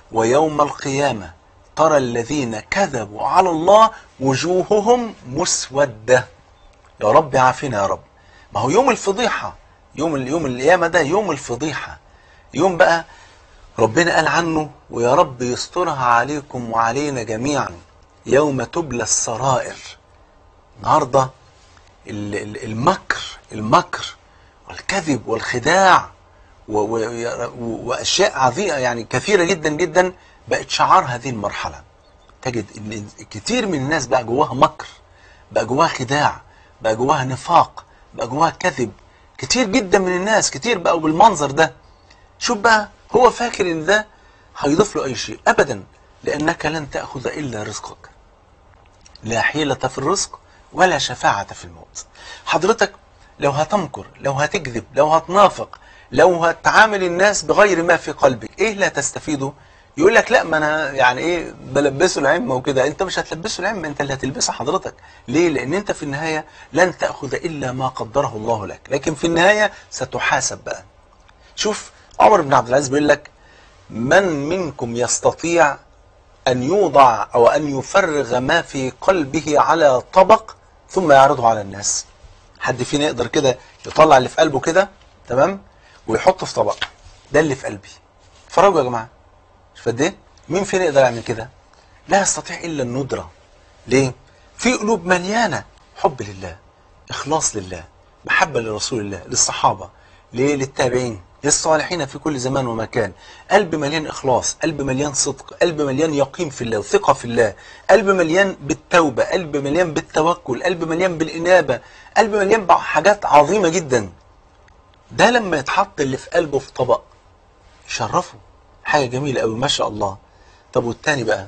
ويوم القيامة ترى الذين كذبوا على الله وجوههم مسودة يا رب عافينا يا رب ما هو يوم الفضيحة يوم اليوم القيامة ده يوم الفضيحة يوم بقى ربنا قال عنه ويا رب يسترها عليكم وعلينا جميعا يوم تبلى السرائر النهارده ال- ال- المكر المكر والكذب والخداع و- و- و- واشياء عظيمه يعني كثيره جدا جدا بقت شعار هذه المرحله تجد ان كتير من الناس بقى جواها مكر بقى جواها خداع بقى جواها نفاق بقى جواها كذب كتير جدا من الناس كتير بقوا بالمنظر ده شوف بقى هو فاكر ان ده هيضيف له اي شيء ابدا لانك لن تاخذ الا رزقك لا حيلة في الرزق ولا شفاعة في الموت حضرتك لو هتمكر لو هتكذب لو هتنافق لو هتعامل الناس بغير ما في قلبك ايه لا تستفيده يقول لك لا ما انا يعني ايه بلبسه العمه وكده انت مش هتلبسه العمه انت اللي هتلبسها حضرتك ليه لان انت في النهايه لن تاخذ الا ما قدره الله لك لكن في النهايه ستحاسب بقى شوف عمر بن عبد العزيز بيقول لك من منكم يستطيع أن يوضع أو أن يفرغ ما في قلبه على طبق ثم يعرضه على الناس حد فينا يقدر كده يطلع اللي في قلبه كده تمام ويحطه في طبق ده اللي في قلبي اتفرجوا يا جماعة شوف قد ايه مين فينا يقدر يعمل كده لا يستطيع إلا الندرة ليه في قلوب مليانة حب لله إخلاص لله محبة لرسول الله للصحابة ليه للتابعين للصالحين في كل زمان ومكان قلب مليان إخلاص قلب مليان صدق قلب مليان يقين في الله وثقة في الله قلب مليان بالتوبة قلب مليان بالتوكل قلب مليان بالإنابة قلب مليان بحاجات عظيمة جدا ده لما يتحط اللي في قلبه في طبق يشرفه حاجة جميلة قوي ما شاء الله طب والتاني بقى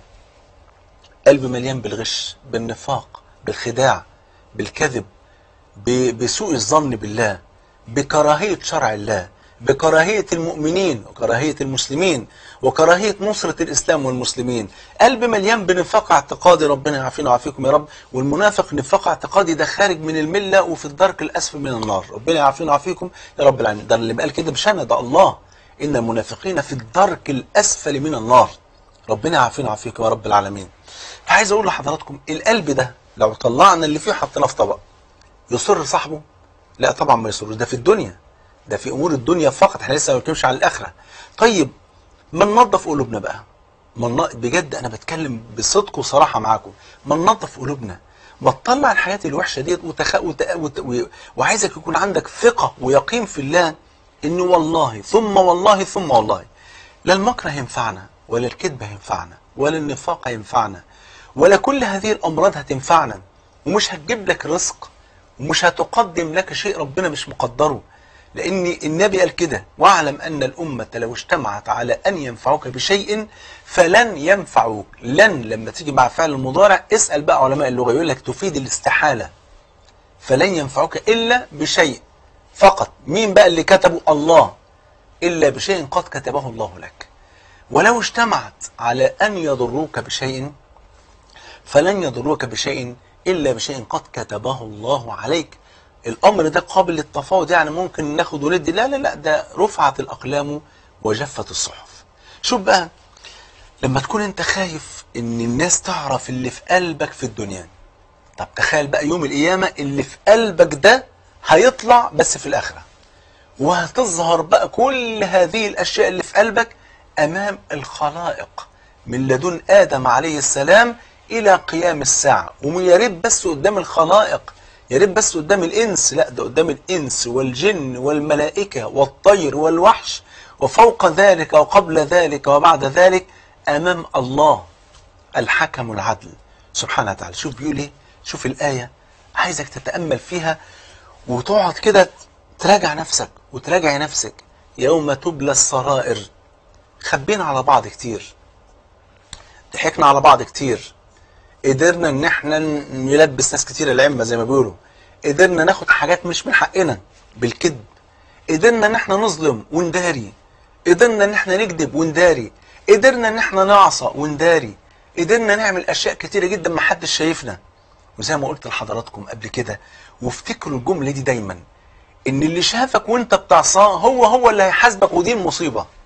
قلب مليان بالغش بالنفاق بالخداع بالكذب ب- بسوء الظن بالله بكراهية شرع الله بكراهية المؤمنين وكراهية المسلمين وكراهية نصرة الإسلام والمسلمين قلب مليان بنفاق اعتقادي ربنا يعافينا ويعافيكم يا رب والمنافق نفاق اعتقادي ده خارج من الملة وفي الدرك الأسفل من النار ربنا يعافينا ويعافيكم يا رب العالمين ده اللي قال كده مش أنا ده الله إن المنافقين في الدرك الأسفل من النار ربنا يعافينا ويعافيكم يا رب العالمين عايز أقول لحضراتكم القلب ده لو طلعنا اللي فيه حطيناه في طبق يصر صاحبه لا طبعا ما يسرش ده في الدنيا ده في امور الدنيا فقط احنا لسه ما بنتكلمش عن الاخره طيب ما ننظف قلوبنا بقى ما ن- بجد انا بتكلم بصدق وصراحه معاكم ما ننظف قلوبنا ما تطلع الحياه الوحشه ديت وتخ... وت... وت... و... وعايزك يكون عندك ثقه ويقين في الله ان والله ثم والله ثم والله لا المكر هينفعنا ولا الكذب هينفعنا ولا النفاق هينفعنا ولا كل هذه الامراض هتنفعنا ومش هتجيب لك رزق ومش هتقدم لك شيء ربنا مش مقدره لأن النبي قال كده واعلم أن الأمة لو اجتمعت على أن ينفعوك بشيء فلن ينفعوك لن لما تيجي مع فعل المضارع اسأل بقى علماء اللغة يقول لك تفيد الاستحالة فلن ينفعوك إلا بشيء فقط مين بقى اللي كتبه الله إلا بشيء قد كتبه الله لك ولو اجتمعت على أن يضروك بشيء فلن يضروك بشيء إلا بشيء قد كتبه الله عليك الأمر ده قابل للتفاوض يعني ممكن ناخد وندي لا لا لا ده رفعت الأقلام وجفت الصحف شوف بقى لما تكون انت خايف ان الناس تعرف اللي في قلبك في الدنيا طب تخيل بقى يوم القيامة اللي في قلبك ده هيطلع بس في الآخرة وهتظهر بقى كل هذه الأشياء اللي في قلبك أمام الخلائق من لدن آدم عليه السلام إلى قيام الساعة ويا ريت بس قدام الخلائق يا ريت بس قدام الإنس لا ده قدام الإنس والجن والملائكة والطير والوحش وفوق ذلك وقبل ذلك وبعد ذلك أمام الله الحكم العدل سبحانه وتعالى شوف بيقول ايه شوف الآية عايزك تتأمل فيها وتقعد كده تراجع نفسك وتراجع نفسك يوم تبلى السرائر خبينا على بعض كتير ضحكنا على بعض كتير قدرنا ان احنا نلبس ناس كتير العمة زي ما بيقولوا قدرنا ناخد حاجات مش من حقنا بالكذب قدرنا ان احنا نظلم ونداري قدرنا ان احنا نكذب ونداري قدرنا ان احنا نعصى ونداري قدرنا نعمل اشياء كتيرة جدا ما حدش شايفنا وزي ما قلت لحضراتكم قبل كده وافتكروا الجملة دي دايما ان اللي شافك وانت بتعصاه هو هو اللي هيحاسبك ودي المصيبة